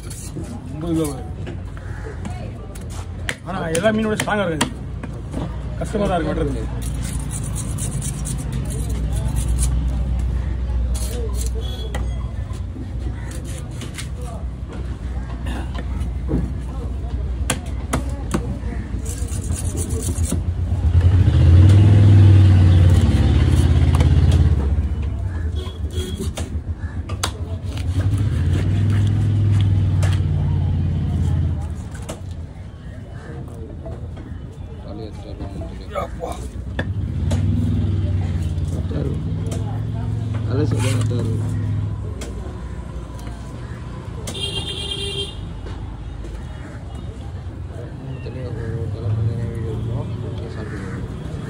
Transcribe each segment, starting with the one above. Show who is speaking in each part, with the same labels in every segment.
Speaker 1: ஐம்பது கிலோ வரும். ஆனா எல்லா மீனோட ஸ்ட்ராங்கா இருக்காது கஷ்டமா தான் இருக்கு வெட்டுறது
Speaker 2: தலை எடுத்துட்டு வருவாங்க
Speaker 1: அப்பா.
Speaker 2: கட்டாரு தலை சொல்ல கட்டாரு தனியாக தலை பண்ணி வீடியோ இருக்கும் சாப்பிடுவோம்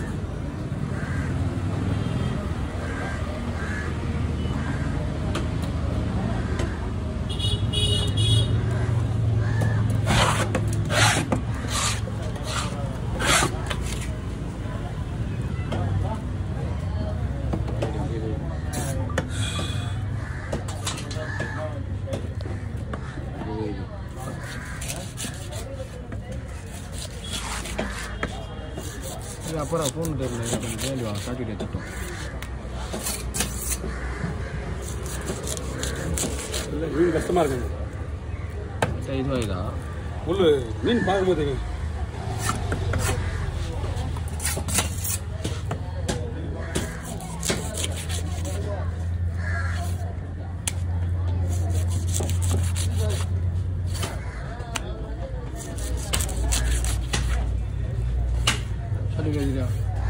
Speaker 2: இது அப்புறம் ஃபோன் தெரியல கொஞ்சம் கேள்வி வாங்க சாட்டிட்டு வச்சுட்டோம்
Speaker 1: இல்ல, மீன் கஷ்டமா இருக்குங்க
Speaker 2: இதுவாயிதா
Speaker 1: முள்ளு மீன் பார்க்கும்போது தெரியும்.
Speaker 2: சாட்டி கேட்குதா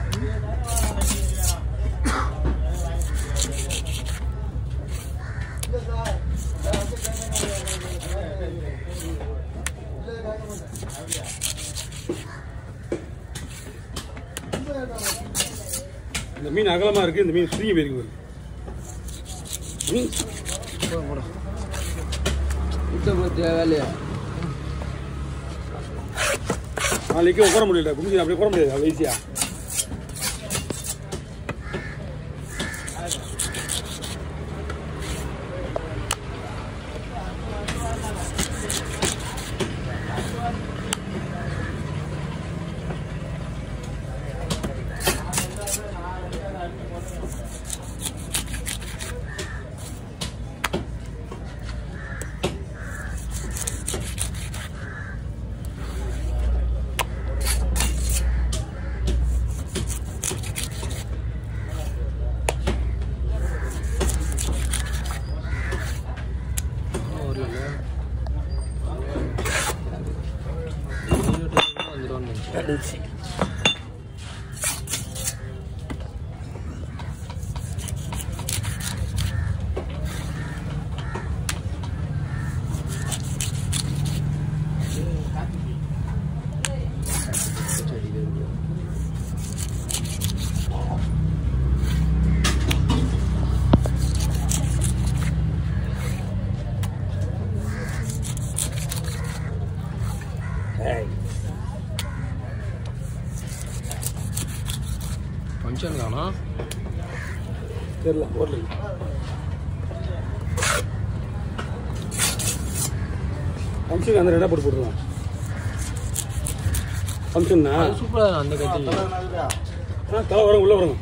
Speaker 1: இந்த மீன் அகலமா இருக்கு இந்த மீன் சுருங்கி போயிருக்கு பாரு. மீன்
Speaker 2: போட போட விட்ட பத்தியா வேலையா
Speaker 1: நாளைக்கு உட்கார முடியல குடிச்சு அப்படியே உட்கார முடியாது அவ்வளோ ஈஸியா
Speaker 2: வரல வந்துடுவான்னு ஃபங்க்ஷன் தானா
Speaker 1: தெரியல ஓடல ஃபங்க்ஷன் அந்த ரெண்டா போட்டு போட்டுருலாம் ஃபங்க்ஷன்னா
Speaker 2: அது சூப்பராக அந்த கத்தி
Speaker 1: ஆ தலை வரும் உள்ள வரும்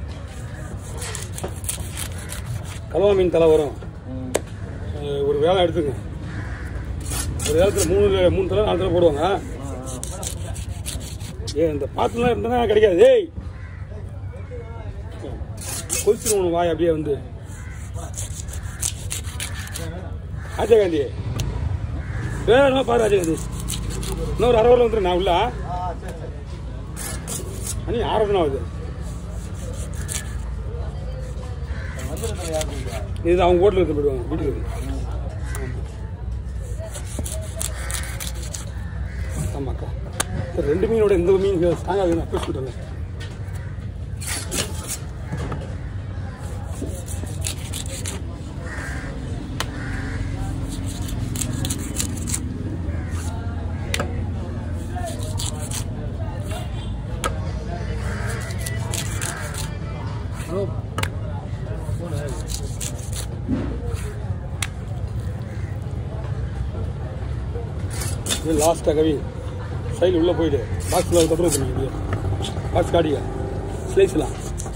Speaker 1: கலவா மீன் தலை வரும் அஹ் ஒரு வேலை எடுத்துங்க ஒரு வேலத்தில் மூணு மூணு தலை நாலு தலை போடுவாங்க ஏ இந்த பாத்துலாம் இருந்தா கிடைக்காது ஏய் கொதிச்சிடும் வாய் அப்படியே வந்து ராஜகாந்தி வேணுமா பாரு ராஜகாந்தி இன்னொரு அரை வரல வந்துடும் நான் உள்ள அண்ணி ஆரோக்கியம் ஆகுது இது அவங்க ஓட்டில் எடுத்து போயிடுவாங்க வீட்டுக்கு ஆமாக்கா சரி, ரெண்டு மீனோட இந்த மீன் ஸ்ட்ராங்காக நான் பேசி சொல்கிறேன்
Speaker 2: ப்ரோ ஃபோன்
Speaker 1: இது லாஸ்ட்டாக கவி சைடில் உள்ளே போயிடு பாக்ஸில் தொந்தரவு பண்ணிக்க பாக்ஸ் காடிங்க ஸ்லைஸ்லாம்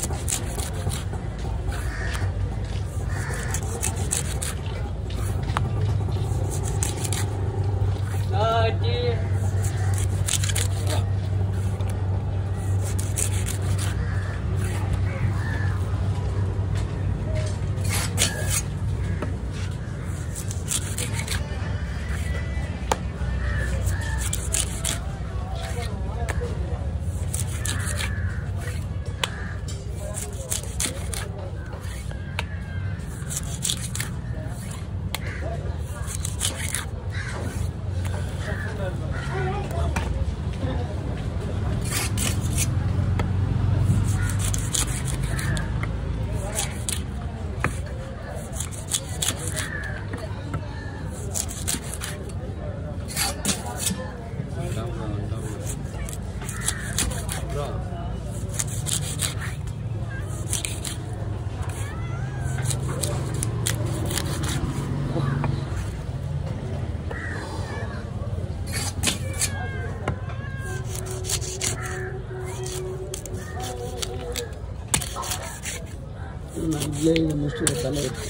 Speaker 2: நான் இதுலேயே இதை முடிச்சுட்டு தலை எடுத்து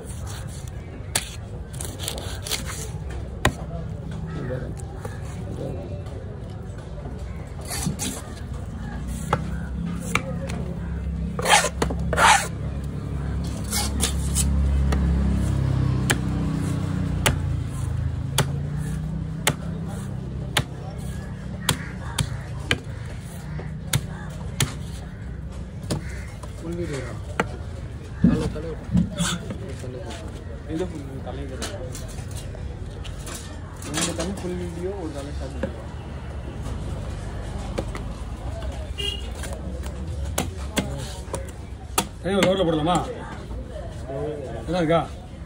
Speaker 2: ஃபுல் வீடியோ தலை தலை தலை
Speaker 1: எந்த தலைங்க
Speaker 2: ரெண்டு தலை ஃபுல் வீடியோ ஒரு தலை ஷார்ட் வீடியோ
Speaker 1: கை ஒரு கவரில் போடலாமா என்ன இருக்கா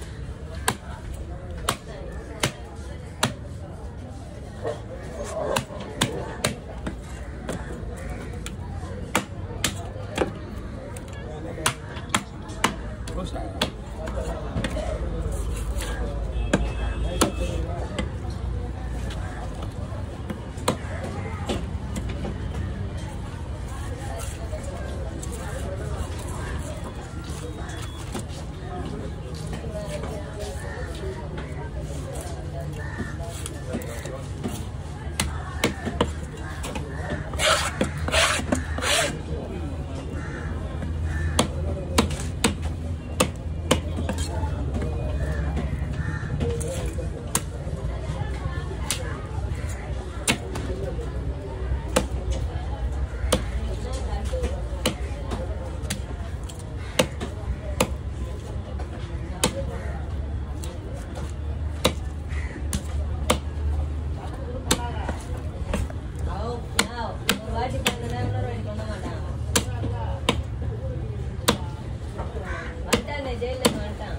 Speaker 1: ரோஸா?
Speaker 3: வாட்டி பண்ணா இன்னொரு வாட்டி பண்ண மாட்டான் வந்துட்டான் ஜெயில வந்துட்டான்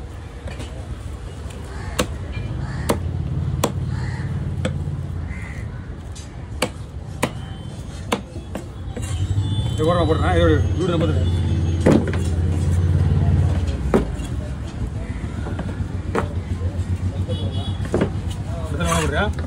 Speaker 1: இது ஓரமாக போடுறேன் இதோட வீடு நம்பர் எத்தனை போடுறியா